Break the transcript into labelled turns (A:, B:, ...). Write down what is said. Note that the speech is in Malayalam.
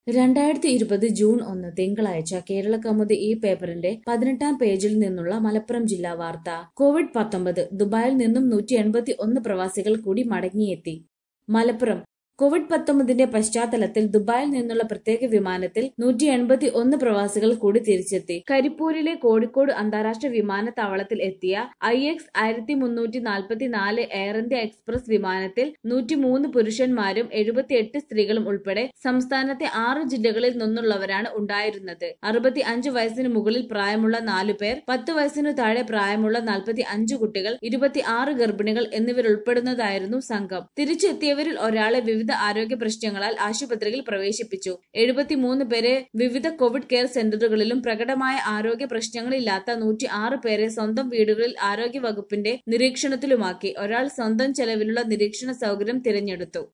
A: രണ്ടായിരത്തി ഇരുപത് ജൂൺ ഒന്ന് തിങ്കളാഴ്ച കേരള കൗമുദി ഈ പേപ്പറിന്റെ പതിനെട്ടാം പേജിൽ നിന്നുള്ള മലപ്പുറം ജില്ലാ വാർത്ത കോവിഡ് പത്തൊമ്പത് ദുബായിൽ നിന്നും നൂറ്റി എൺപത്തി ഒന്ന് പ്രവാസികൾ കൂടി മടങ്ങിയെത്തി മലപ്പുറം കോവിഡ് പത്തൊമ്പതിന്റെ പശ്ചാത്തലത്തിൽ ദുബായിൽ നിന്നുള്ള പ്രത്യേക വിമാനത്തിൽ നൂറ്റി എൺപത്തി ഒന്ന് പ്രവാസികൾ കൂടി തിരിച്ചെത്തി കരിപ്പൂരിലെ കോഴിക്കോട് അന്താരാഷ്ട്ര വിമാനത്താവളത്തിൽ എത്തിയ ഐ എക്സ് ആയിരത്തി മുന്നൂറ്റി നാൽപ്പത്തി നാല് എയർ ഇന്ത്യ എക്സ്പ്രസ് വിമാനത്തിൽ നൂറ്റി മൂന്ന് പുരുഷന്മാരും എഴുപത്തിയെട്ട് സ്ത്രീകളും ഉൾപ്പെടെ സംസ്ഥാനത്തെ ആറ് ജില്ലകളിൽ നിന്നുള്ളവരാണ് ഉണ്ടായിരുന്നത് അറുപത്തി അഞ്ച് വയസ്സിന് മുകളിൽ പ്രായമുള്ള നാലു പേർ പത്ത് വയസ്സിനു താഴെ പ്രായമുള്ള നാൽപ്പത്തി അഞ്ച് കുട്ടികൾ ഇരുപത്തി ആറ് ഗർഭിണികൾ എന്നിവരുൾപ്പെടുന്നതായിരുന്നു സംഘം തിരിച്ചെത്തിയവരിൽ ഒരാളെ വിവിധ ആരോഗ്യ പ്രശ്നങ്ങളാൽ ആശുപത്രിയിൽ പ്രവേശിപ്പിച്ചു എഴുപത്തിമൂന്ന് പേരെ വിവിധ കോവിഡ് കെയർ സെന്ററുകളിലും പ്രകടമായ ആരോഗ്യ പ്രശ്നങ്ങളില്ലാത്ത നൂറ്റി ആറ് പേരെ സ്വന്തം വീടുകളിൽ ആരോഗ്യ വകുപ്പിന്റെ നിരീക്ഷണത്തിലുമാക്കി ഒരാൾ സ്വന്തം ചെലവിലുള്ള നിരീക്ഷണ സൗകര്യം തിരഞ്ഞെടുത്തു